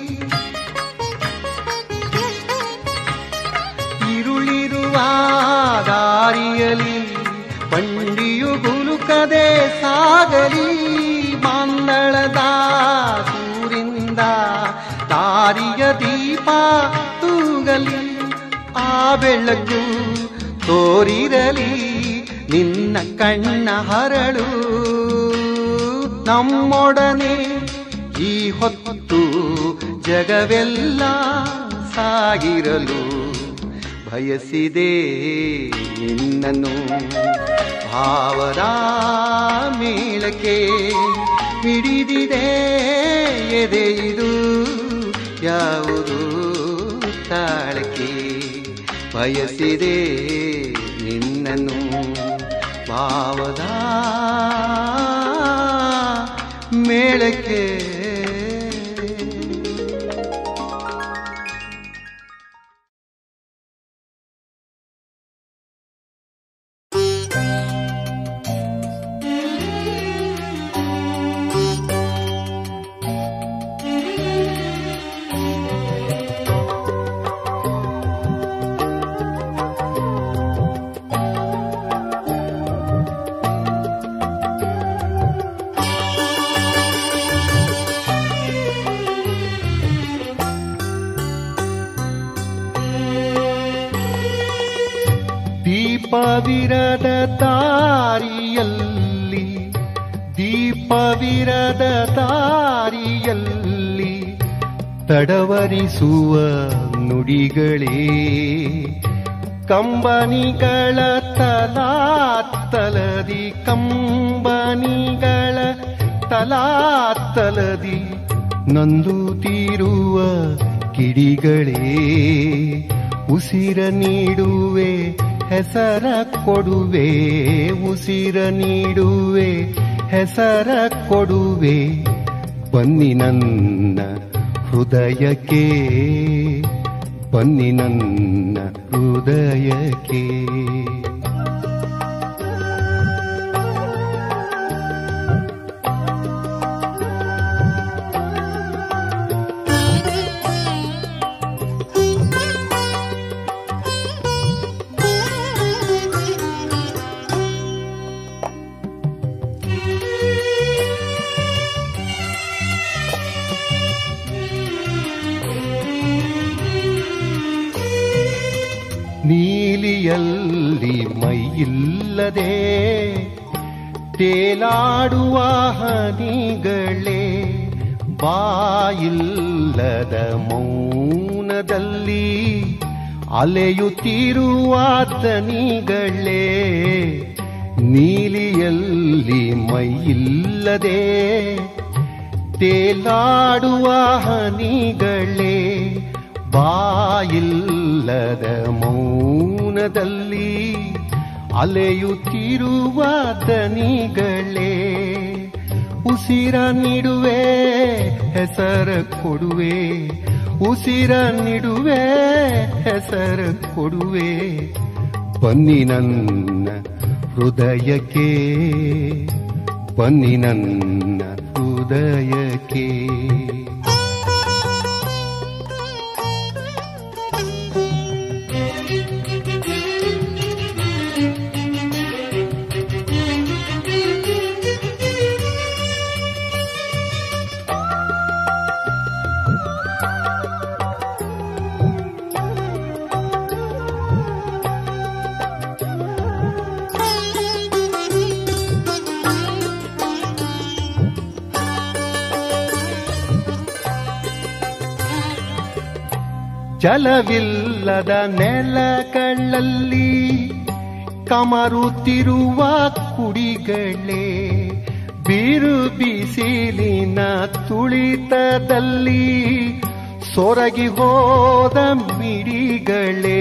ಇರುಳಿರುವ ದಾರಿಯಲಿ ಬಂಡಿಯು ಗುಲುಕದೆ ಸಾಗಲಿ ಮಂದಳದ ಸೂರಿಂದ ದಾರಿಯ ದೀಪ ತೂಗಲಿ ಆ ಬೆಳಕು ತೋರಿರಲಿ ನಿನ್ನ ಕಣ್ಣ ಹರಳು ನಮ್ಮೊಡನೆ ಈ ಹೊತ್ತು ಜಗವೆಲ್ಲ ಸಾಗಿರಲು ಬಯಸಿದೆ ನಿನ್ನನ್ನು ಭಾವದ ಮೇಳಕ್ಕೆ ಮಿಡಿದಿದೆ ಎದೆ ಇದು ಯಾವುದು ತಾಳಕ್ಕೆ ಬಯಸಿದೆ ನಿನ್ನನ್ನು ಭಾವದ ಮೇಳಕ್ಕೆ ದೀಪವಿರದ ದಾರಿಯಲ್ಲಿ ದೀಪವಿರದ ದಾರಿಯಲ್ಲಿ ತಡವರಿಸುವ ನುಡಿಗಳೇ ಕಂಬನಿಗಳ ತಲಾತ್ತಲದಿ ಕಂಬನಿಗಳ ತಲಾತ್ತಲದಿ ನಂದುತ್ತಿರುವ ಕಿಡಿಗಳೇ ಉಸಿರ ನೀಡುವೆ ಹೆಸರ ಕೊಡುವೆ ಉಸಿರ ನೀಡುವೆ ಹೆಸರ ಕೊಡುವೆ ಬನ್ನಿ ನನ್ನ ಹೃದಯಕ್ಕೆ ಬನ್ನಿ ನನ್ನ ಹೃದಯಕ್ಕೆ ನೀಲಿಯಲ್ಲಿ ಮೈಯಿಲ್ಲದೆ ತೇಲಾಡುವ ಹನಿಗಳೇ ಬಾಯಿಲ್ಲದ ಮೌನದಲ್ಲಿ ಅಲೆಯುತ್ತಿರುವ ತನಿಗಳೇ ನೀಲಿಯಲ್ಲಿ ಮೈಯಿಲ್ಲದೆ ತೇಲಾಡುವ ಹನಿಗಳೇ ಬಾಯಿಲ್ಲದ ಮೌನದಲ್ಲಿ ಅಲೆಯುತ್ತಿರುವ ದನಿಗಳೇ ಉಸಿರ ನೀಡುವೆ ಹೆಸರ ಕೊಡುವೆ ಉಸಿರ ನೀಡುವೆ ಹೆಸರ ಕೊಡುವೆ ಬನ್ನಿ ನನ್ನ ಹೃದಯಕ್ಕೆ ಬನ್ನಿ ನನ್ನ ಹೃದಯಕ್ಕೆ ಜಲವಿಲ್ಲದ ನೆಲಗಳಲ್ಲಿ ಕಮರುತ್ತಿರುವ ಕುಡಿಗಳೇ ಬೀರು ಬಿಸಿಲಿನ ತುಳಿತದಲ್ಲಿ ಸೊರಗಿ ಹೋದ ಮಿಡಿಗಳೇ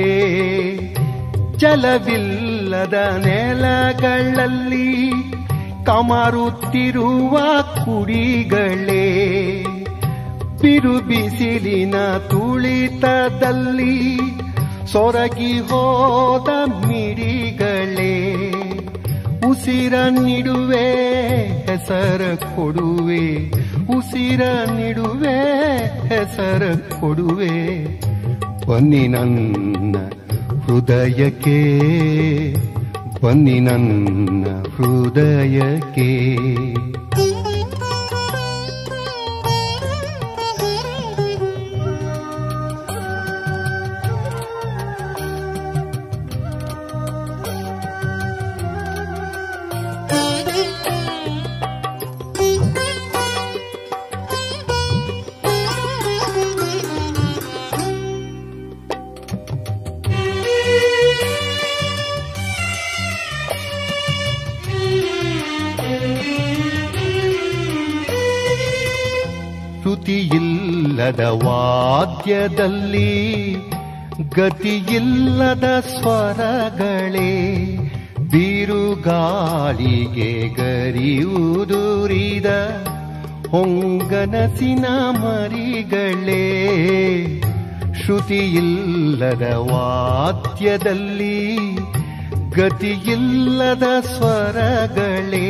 ಜಲವಿಲ್ಲದ ನೆಲಗಳಲ್ಲಿ ಕಮರುತ್ತಿರುವ ಕುಡಿಗಳೇ ಬಿರು ಬಿಸಿಲಿನ ತುಳಿತದಲ್ಲಿ ಸೊರಗಿ ಹೋದ ಮಿಡಿಗಳೇ ಉಸಿರ ನಿಡುವೆ ಹೆಸರ ಕೊಡುವೆ ಉಸಿರ ನಿಡುವೆ ಹೆಸರ ಕೊಡುವೆ ಬನ್ನಿ ನನ್ನ ಹೃದಯಕ್ಕೆ ಬನ್ನಿ ನನ್ನ ಹೃದಯಕ್ಕೆ ಶ್ರುತಿಯಿಲ್ಲದ ವಾದ್ಯದಲ್ಲಿ ಗತಿಯಿಲ್ಲದ ಸ್ವರಗಳೇ ಬಿರುಗಾಳಿಗೆ ಗರಿಯುದುರಿದ ಹೊಂಗನಸಿನ ಮರಿಗಳೇ ಶ್ರುತಿಯಿಲ್ಲದ ವಾದ್ಯದಲ್ಲಿ ಗತಿಯಿಲ್ಲದ ಸ್ವರಗಳೇ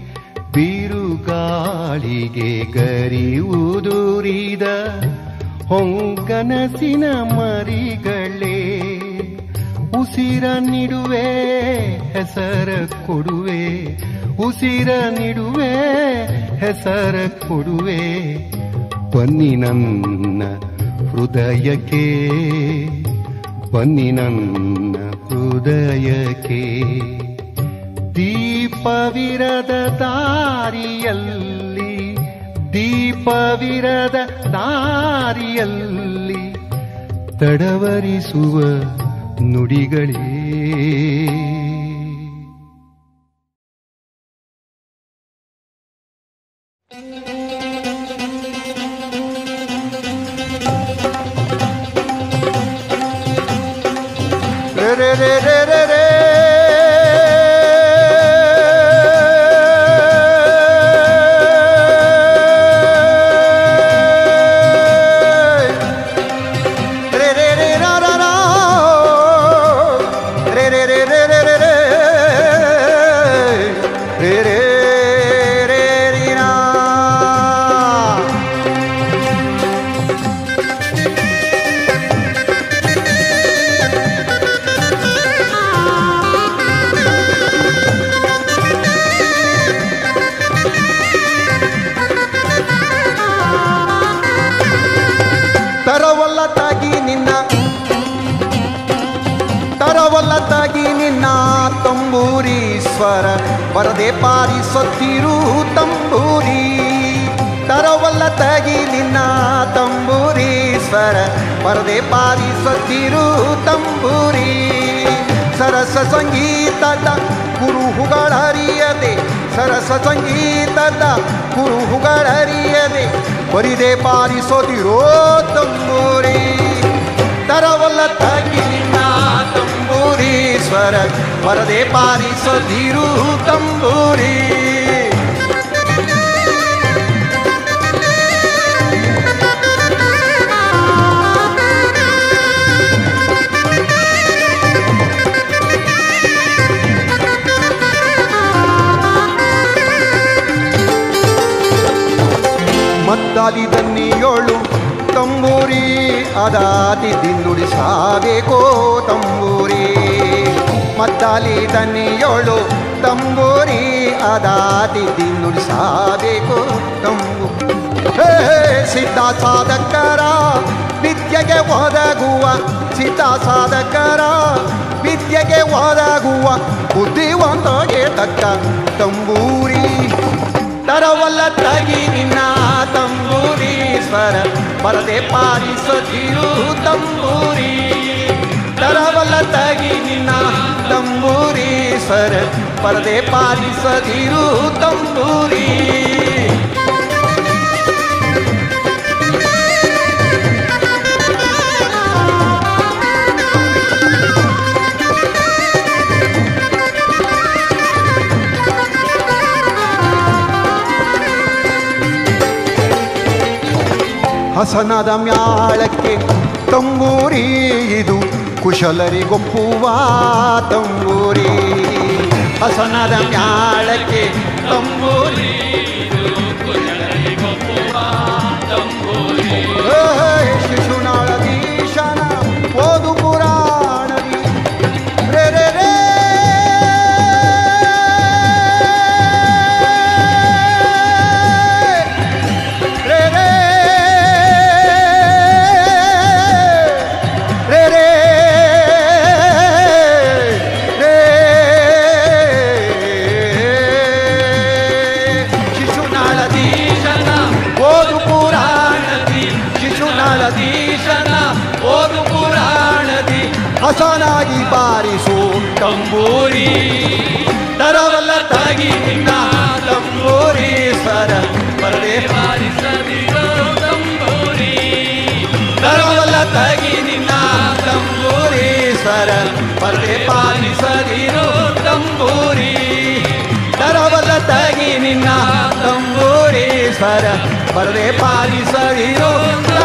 ಬಿರುಗಾಳಿಗೆ ಗರಿಯುದುರಿದ ಹೊಂಗನಸಿನ ಮರಿಗಳೇ ಉಸಿರ ನಿಡುವೆ ಹೆಸರ ಕೊಡುವೆ ಉಸಿರ ನಿಡುವೆ ಹೆಸರ ಕೊಡುವೆ ಬನ್ನಿ ನನ್ನ ಹೃದಯಕ್ಕೆ ಬನ್ನಿ ನನ್ನ ಹೃದಯಕ್ಕೆ ದೀಪವಿರದ ದಾರಿಯಲ್ಲಿ ದೀಪವಿರದ ದಾರಿಯಲ್ಲಿ ತಡವರಿಸುವ ನುಡಿಗಳೇ ರೇ ರೇ ರೇ ರೇ ರೇ ರೇ. ರೇ ರೇ ರೇ ರಾ ರಾ ರಾ. ರೇ ರೇ ರೇ ರೇ ರೇ ರೇ ರೇ. ರೇ ರೇ ರೇ ರೀ ರಾ. ತರವಲ್ಲ ತಾಗಿ ನಿನ್ನ ತರವಲ್ಲ ತಾಗಿ ನಿನ್ನ ತಂಬೂರಿ ಸ್ವರ ಬರದೆ ಪಾರಿಸೊತ್ತಿರು ತಂಬೂರಿ ತರವಲ್ಲ ತಾಗಿ ನಿನ್ನ ತಂಬೂರಿ ಸ್ವರ ಬರದೆ ಪಾರಿಸೊತ್ತಿರು ತಂಬೂರಿ ಸರಸ ಸಂಗೀತದ ಕುರುಹುಗಳರಿಯದೆ ಸರಸ ಸಂಗೀತದ ಕುರುಹುಗಳರಿಯದೆ ಬರಿದೆ ಪಾರಿಸೋದಿರೋ ತಂಬೂರಿ ತರವಲ್ಲ ತಾಗಿ ನಿನ್ನ ತಂಬೂರಿ ಸ್ವರ ಬರದೆ ಪಾರಿಸೋದಿರು ತಂಬೂರಿ ಮದ್ದಾದಿ ದನ್ನಿಯೋಳು ತಂಬೂರಿ ಅದಾದಿ ನುಡಿಸಬೇಕೋ ತಂಬೂರಿ ಮದ್ದಾಲಿ ದನ್ನಿಯೋಳು ತಂಬೂರಿ ಅದಾದಿ ನುಡಿಸಬೇಕೋ ತಂಬು ಹೇ ಸಿದ್ಧ ಸಾಧಕರ ವಿದ್ಯೆಗೆ ಒದಗುವ ಸಿದ್ಧ ಸಾಧಕರ ವಿದ್ಯೆಗೆ ಒದಗುವ ಬುದ್ಧಿವಂತಗೆ ತಕ್ಕ ತಂಬೂರಿ ತರವಲ್ಲ ತಗಿ ನಿನ್ನ ತಂಬೂರಿ ಸ್ವರ ಪರದೆ ಪಾಲಿಸದಿರು ತಂಬೂರಿ ತರವಲ್ಲ ತಗಿ ನಿನ್ನ ತಂಬೂರಿ ಸ್ವರ ಪರದೆ ಪಾಲಿಸದಿರು ತಂಬೂರಿ ಹಸನದ ಮ್ಯಾಳಕ್ಕೆ ತಂಬೂರಿ ಇದು ಕುಶಲರಿಗೊಪ್ಪುವ ತಂಬೂರಿ ಹಸನದ ಮ್ಯಾಳಕ್ಕೆ ತಂಬೂರಿ ಏ, ಶಿಶುನಾಳದೀಶನ ಓದು ಪುರಾಣದಿ ರೇ ರೇ ರೇ ರೇ ರೇ ರೇ ರೇ ರೇ ಶಿಶುನಾಳದೀಶನ ಓದು ಪುರಾಣದಿ ಶಿಶುನಾಳದೀಶನ ಓದು ಪುರಾಣದಿ ಹಸನಾಗಿ ಬಾರಿಸು ತಂಬೂರಿ ತರವಲ್ಲ ತಾಗಿ ನಿನ್ನ ತಂಬೂರಿ ಸರ ಬರದೆ ತರವಲ್ಲ ತಾಗಿ ನಿನ್ನ ತಂಬೂರಿ ಸರ ಪರದೆ ಪಾಲಿಸದಿರು ತಂಬೂರಿ ತರವಲ್ಲ ತಾಗಿ ನಿನ್ನ ತಂಬೂರಿ ಸರ ಪರದೆ ಪಾಲಿಸದಿರು